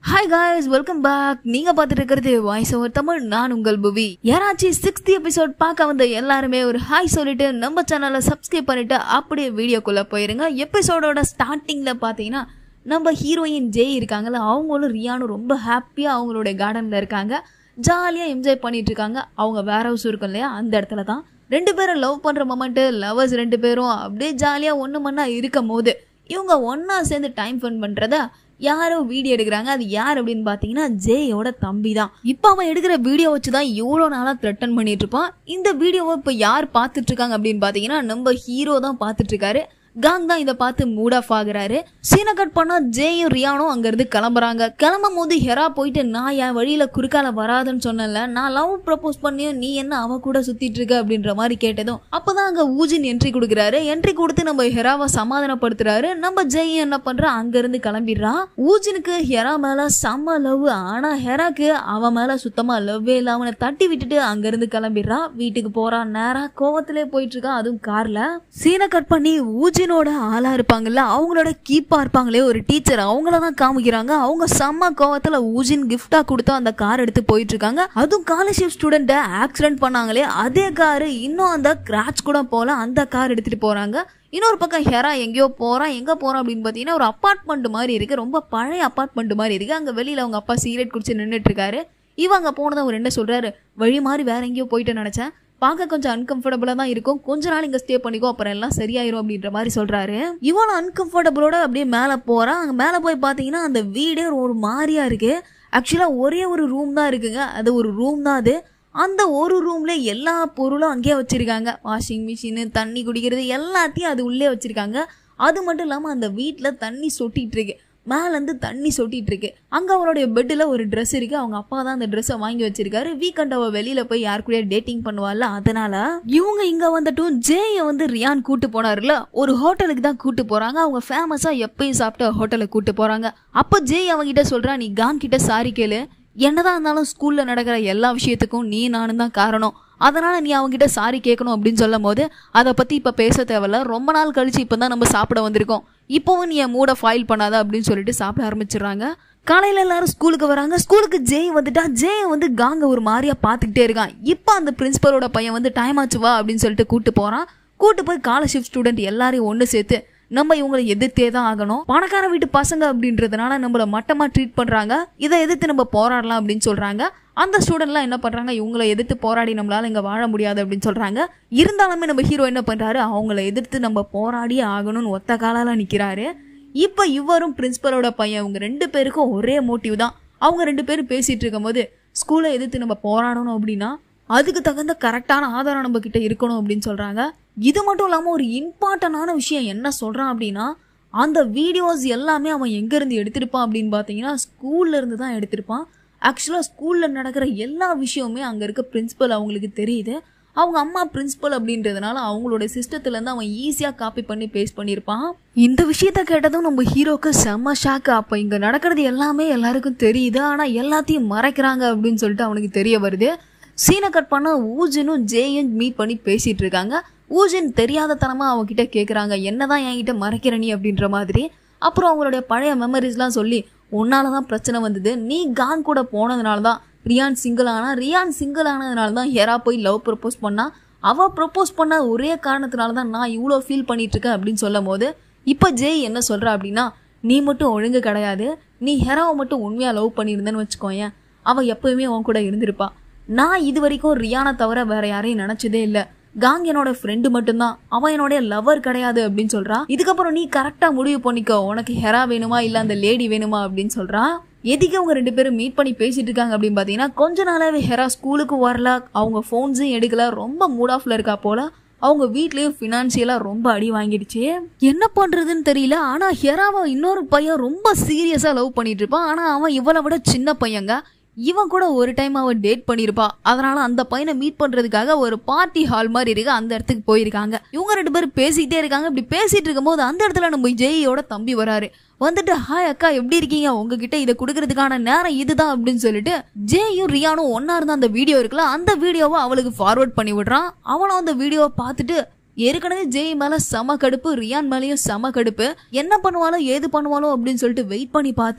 hi guys welcome back நீங்க பார்த்துட்டு இருக்கிறது வாய்ஸ் ஓவர் தமிழ் நான் உங்கள் புவி யாராச்சும் சிக்ஸ்த் எபிசோட் பார்க்க வந்த எல்லாருமே ஒரு ஹாய் சொல்லிட்டு நம்ம சேனலை சப்ஸ்கிரைப் பண்ணிட்டு அப்படியே வீடியோக்குள்ள போயிருங்க எபிசோடோட ஸ்டார்டிங்ல பார்த்தீங்கன்னா நம்ம ஹீரோயின் ஜெய் இருக்காங்கல்ல அவங்களும் ரியானும் ரொம்ப ஹாப்பியாக அவங்களுடைய கார்டனில் இருக்காங்க ஜாலியாக என்ஜாய் பண்ணிட்டு இருக்காங்க அவங்க வேற ஹவுஸ் இருக்கும் இல்லையா அந்த இடத்துல தான் ரெண்டு பேரும் லவ் பண்ணுற மொமெண்ட்டு லவர்ஸ் ரெண்டு பேரும் அப்படியே ஜாலியாக ஒன்று மண்ணா இருக்கும் போது இவங்க ஒன்றா சேர்ந்து டைம் ஸ்பெண்ட் பண்ணுறத யாரோ வீடியோ எடுக்கிறாங்க அது யார் அப்படின்னு பார்த்தீங்கன்னா ஜேயோட தம்பி தான் இப்போ அவன் எடுக்கிற வீடியோ வச்சு தான் இவ்வளோ நாளாக த்ரெட்டன் பண்ணிட்டு இருப்பான் இந்த வீடியோவை இப்போ யார் பார்த்துட்டு இருக்காங்க அப்படின்னு பார்த்தீங்கன்னா நம்ம ஹீரோ தான் பார்த்துட்டு இருக்காரு காங் தான் இதை பார்த்து மூட் ஆஃப் ஆகுறாரு சீனை கட் பண்ணா ஜேயும் ரியானும் அங்கிருந்து கிளம்புறாங்க கிளம்பும் போது ஹெரா போயிட்டு நான் என் வழியில குறுக்கால வராதுன்னு சொன்னேன்ல நான் லவ் ப்ரப்போஸ் பண்ணியும் நீ என்ன அவ கூட சுத்திட்டு இருக்க அப்படின்ற மாதிரி கேட்டதும் அப்பதான் அங்க ஊஜின் என்ட்ரி கொடுக்குறாரு என்ட்ரி கொடுத்து நம்ம ஹெராவை சமாதானப்படுத்துறாரு நம்ம ஜெய் என்ன பண்றா அங்க இருந்து கிளம்பிடுறான் ஊஜினுக்கு ஹெரா மேல செம்ம லவ் ஆனா ஹெராக்கு அவன் மேல சுத்தமா லவ்வே இல்ல அவனை தட்டி விட்டுட்டு அங்க இருந்து கிளம்பிடுறா வீட்டுக்கு போறான் நேரா கோவத்திலே போயிட்டு இருக்கான் அதுவும் கார்ல சீனை கட் பண்ணி ஊஜினோட ஆளா இருப்பாங்கல்ல அவங்களோட கீப்பா இருப்பாங்களே ஒரு டீச்சர் அவங்கள தான் காமிக்கிறாங்க அவங்க செம்ம கோவத்துல ஊஜின் கிஃப்டா கொடுத்து அந்த கார் எடுத்து போயிட்டு இருக்காங்க அதுவும் காலர்ஷிப் ஸ்டூடெண்ட்டை ஆக்சிடென்ட் பண்ணாங்களே அதே காரு இன்னும் அந்த கிராச் கூட போல அந்த கார் எடுத்துட்டு போறாங்க இன்னொரு பக்கம் ஹெரா எங்கேயோ போறான் எங்க போறான் அப்படின்னு பார்த்தீங்கன்னா ஒரு அப்பார்ட்மெண்ட் மாதிரி இருக்கு ரொம்ப பழைய அப்பார்ட்மெண்ட் மாதிரி இருக்கு அங்க வெளியில அவங்க அப்பா சிகரெட் குடிச்சு நின்றுட்டு இருக்காரு இவங்க போனதை அவர் என்ன சொல்றாரு வழி மாதிரி வேற எங்கேயோ போயிட்டு நினைச்சேன் பார்க்க கொஞ்சம் அன்கம்ஃபர்டபுளாக தான் இருக்கும் கொஞ்ச நாள் இங்கே ஸ்டே பண்ணிக்கோ அப்புறம் எல்லாம் சரியாயிரும் அப்படின்ற மாதிரி சொல்கிறாரு இவன் அன்கம்ஃபர்டபுளோட அப்படியே மேலே போகிறான் அங்கே மேலே போய் பார்த்தீங்கன்னா அந்த வீடே ஒரு மாதிரியா இருக்கு ஆக்சுவலாக ஒரே ஒரு ரூம் தான் இருக்குங்க அது ஒரு ரூம் தான் அது அந்த ஒரு ரூம்ல எல்லா பொருளும் அங்கேயே வச்சிருக்காங்க வாஷிங் மிஷினு தண்ணி குடிக்கிறது எல்லாத்தையும் அது உள்ளே வச்சிருக்காங்க அது மட்டும் இல்லாமல் அந்த வீட்டில் தண்ணி சொட்டிட்டு இருக்கு மேலேருந்து தண்ணி சொட்டிட்டு இருக்கு அங்கே அவருடைய பெட்டில் ஒரு ட்ரெஸ் இருக்கு அவங்க அப்பா தான் அந்த ட்ரெஸ்ஸை வாங்கி வச்சிருக்காரு வீக்கெண்ட் அவ வெளியில போய் யார் கூட டேட்டிங் பண்ணுவாள்ல அதனால இவங்க இங்க வந்துட்டும் ஜேய வந்து ரியான் கூட்டு போனார்ல ஒரு ஹோட்டலுக்கு தான் கூட்டு போறாங்க அவங்க ஃபேமஸா எப்பயும் சாப்பிட்ட ஹோட்டலுக்கு கூட்டு போறாங்க அப்போ ஜேய் அவங்கிட்ட சொல்றா நீ கான் கிட்ட சாரி கேளு என்னதான் இருந்தாலும் ஸ்கூல்ல நடக்கிற எல்லா விஷயத்துக்கும் நீ நானும் தான் காரணம் அதனால நீ அவங்ககிட்ட சாரி கேட்கணும் அப்படின்னு சொல்லும் போது அதை பத்தி இப்ப பேச தேவையில்ல ரொம்ப நாள் கழிச்சு இப்பதான் நம்ம சாப்பிட வந்திருக்கோம் இப்போவும் நீ என் மூடை ஃபைல் பண்ணாத அப்படின்னு சொல்லிட்டு சாப்பிட ஆரம்பிச்சிடுறாங்க காலையில எல்லாரும் ஸ்கூலுக்கு வராங்க ஸ்கூலுக்கு ஜெய் வந்துட்டா ஜெய் வந்து காங்க ஒரு மாதிரியா பார்த்துக்கிட்டே இருக்கான் இப்போ அந்த பிரின்சிபலோட பையன் வந்து டைம் ஆச்சு வா அப்படின்னு சொல்லிட்டு கூட்டு போறான் கூட்டு போய் காலர்ஷிப் ஸ்டூடெண்ட் எல்லாரையும் ஒன்று சேர்த்து நம்ம இவங்களை எதிர்த்தே தான் ஆகணும் பணக்கார வீட்டு பசங்க அப்படின்றதுனால நம்மள மட்டமா ட்ரீட் பண்றாங்க இதை எதிர்த்து நம்ம போராடலாம் அப்படின்னு சொல்றாங்க அந்த ஸ்டூடெண்ட்லாம் என்ன பண்றாங்க இவங்களை எதிர்த்து போராடி நம்மளால இங்க வாழ முடியாது அப்படின்னு சொல்றாங்க இருந்தாலுமே நம்ம ஹீரோ என்ன பண்றாரு அவங்கள எதிர்த்து நம்ம போராடியே ஆகணும்னு ஒத்த காலால நிக்கிறாரு இப்ப இவரும் பிரின்சிபலோட பையன் இவங்க ரெண்டு பேருக்கும் ஒரே மோட்டிவ் தான் அவங்க ரெண்டு பேரும் பேசிட்டு இருக்கும்போது ஸ்கூலை எதிர்த்து நம்ம போராடணும் அப்படின்னா அதுக்கு தகுந்த கரெக்டான ஆதாரம் நம்ம கிட்ட இருக்கணும் அப்படின்னு சொல்றாங்க இது மட்டும் இல்லாம ஒரு இம்பார்ட்டன்டான விஷயம் என்ன சொல்றான் அப்படின்னா அந்த வீடியோஸ் எல்லாமே அவன் எங்க இருந்து எடுத்திருப்பான் அப்படின்னு பாத்தீங்கன்னா ஸ்கூல்ல இருந்து தான் எடுத்திருப்பான் ஆக்சுவலாக ஸ்கூலில் நடக்கிற எல்லா விஷயமுமே அங்கே இருக்க பிரின்சிபல் அவங்களுக்கு தெரியுது அவங்க அம்மா பிரின்சிபல் அப்படின்றதுனால அவங்களோட சிஸ்டத்துலேருந்து அவன் ஈஸியாக காப்பி பண்ணி பேஸ்ட் பண்ணியிருப்பான் இந்த விஷயத்த கேட்டதும் நம்ம ஹீரோக்கு செம்ம ஷாக்கு அப்போ இங்கே நடக்கிறது எல்லாமே எல்லாருக்கும் தெரியுது ஆனால் எல்லாத்தையும் மறைக்கிறாங்க அப்படின்னு சொல்லிட்டு அவனுக்கு தெரிய வருது சீனை கட் பண்ண ஊஜினும் ஜேயும் மீட் பண்ணி பேசிட்டு இருக்காங்க ஊஜின் தெரியாத தனமா அவகிட்ட கேட்குறாங்க என்னதான் என்கிட்ட மறைக்கிற நீ அப்படின்ற மாதிரி அப்புறம் அவங்களுடைய பழைய மெமரிஸ்லாம் சொல்லி உன்னால தான் பிரச்சனை வந்தது நீ கான் கூட போனதுனால தான் ரியான் சிங்கிள் ஆனா ரியான் சிங்கிள் ஆனதுனால தான் ஹெரா போய் லவ் ப்ரப்போஸ் பண்ணா அவ ப்ரப்போஸ் பண்ண ஒரே காரணத்தினால தான் நான் இவ்வளோ ஃபீல் பண்ணிட்டு இருக்கேன் அப்படின்னு சொல்லும் போது இப்போ ஜெய் என்ன சொல்றா அப்படின்னா நீ மட்டும் ஒழுங்கு கிடையாது நீ ஹெராவை மட்டும் உண்மையா லவ் பண்ணியிருந்தேன்னு வச்சுக்கோயேன் அவ எப்பயுமே உன் கூட இருந்திருப்பா நான் இது வரைக்கும் ரியானை தவிர வேற யாரையும் நினைச்சதே இல்லை காங் என்னோட ஃப்ரெண்டு மட்டும்தான் அவன் என்னோட லவர் கிடையாது அப்படின்னு சொல்றா இதுக்கப்புறம் நீ கரெக்டா முடிவு பண்ணிக்கோ உனக்கு ஹெரா வேணுமா இல்ல அந்த லேடி வேணுமா அப்படின்னு சொல்றா எதுக்கு அவங்க ரெண்டு பேரும் மீட் பண்ணி பேசிட்டு இருக்காங்க அப்படின்னு பாத்தீங்கன்னா கொஞ்ச நாளாவே ஹெரா ஸ்கூலுக்கு வரல அவங்க ஃபோன்ஸும் எடுக்கல ரொம்ப மூட் ஆஃப்ல இருக்கா போல அவங்க வீட்லயும் ஃபினான்ஷியலா ரொம்ப அடி வாங்கிடுச்சு என்ன பண்றதுன்னு தெரியல ஆனா ஹெராவை இன்னொரு பையன் ரொம்ப சீரியஸா லவ் பண்ணிட்டு இருப்பான் ஆனா அவன் இவளை விட சின்ன பையங்க இவன் கூட ஒரு டைம் அவன் டேட் பண்ணியிருப்பா அதனால அந்த பையனை மீட் பண்றதுக்காக ஒரு பார்ட்டி ஹால் மாதிரி இருக்கு அந்த இடத்துக்கு போயிருக்காங்க இவங்க ரெண்டு பேரும் பேசிக்கிட்டே இருக்காங்க இப்படி பேசிட்டு இருக்கும்போது அந்த இடத்துல நம்ம ஜெயோட தம்பி வராரு வந்துட்டு ஹாய் அக்கா எப்படி இருக்கீங்க உங்ககிட்ட இதை கொடுக்கறதுக்கான நேரம் இதுதான் அப்படின்னு சொல்லிட்டு ஜேயும் ரியானும் ஒன்னா இருந்த அந்த வீடியோ இருக்குல்ல அந்த வீடியோவை அவளுக்கு ஃபார்வர்ட் பண்ணி விடுறான் அவனும் அந்த வீடியோவை பார்த்துட்டு ஏற்கனவே ஜெய் மேல செம கடுப்பு ரியான் மேலேயும் செம கடுப்பு என்ன பண்ணுவாலும் ஏது பண்ணுவாலும் அப்படின்னு சொல்லிட்டு வெயிட் பண்ணி பார்த்தா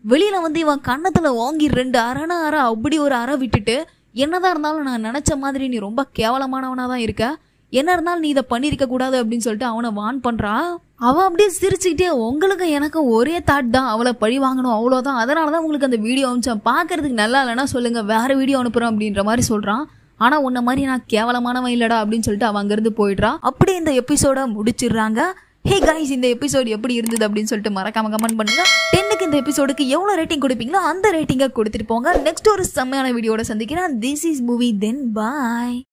வெளியில வந்து இவன் கன்னத்துல வாங்கி ரெண்டு அரண அற அப்படி ஒரு அறை விட்டுட்டு என்னதான் இருந்தாலும் நான் நினைச்ச மாதிரி நீ ரொம்ப கேவலமானவனா தான் இருக்க என்ன இருந்தாலும் நீ இதை பண்ணிருக்க கூடாது அப்படின்னு சொல்லிட்டு அவனை வான் பண்றா அவன் அப்படியே சிரிச்சுக்கிட்டே உங்களுக்கு எனக்கும் ஒரே தாட் தான் அவளை பழி வாங்கணும் அவ்வளோதான் அதனால தான் உங்களுக்கு அந்த வீடியோ அனுப்பிச்சேன் பார்க்கறதுக்கு நல்லா இல்லைன்னா சொல்லுங்க வேற வீடியோ அனுப்புறோம் அப்படின்ற மாதிரி சொல்றான் ஆனா உன்ன மாதிரி நான் கேவலமானவன் இல்லடா அப்படின்னு சொல்லிட்டு அவன் அங்கிருந்து போயிடுறா அப்படியே இந்த எபிசோட முடிச்சிடுறாங்க ஹே கைஸ் இந்த எபிசோட் எப்படி இருந்தது அப்படின்னு சொல்லிட்டு மறக்காம கமெண்ட் பண்ணுங்க டென்னுக்கு இந்த எபிசோடுக்கு எவ்வளோ ரேட்டிங் கொடுப்பீங்களோ அந்த ரேட்டிங்கை கொடுத்துட்டு போங்க நெக்ஸ்ட் ஒரு செம்மையான வீடியோட சந்திக்கிறேன் this is movie then bye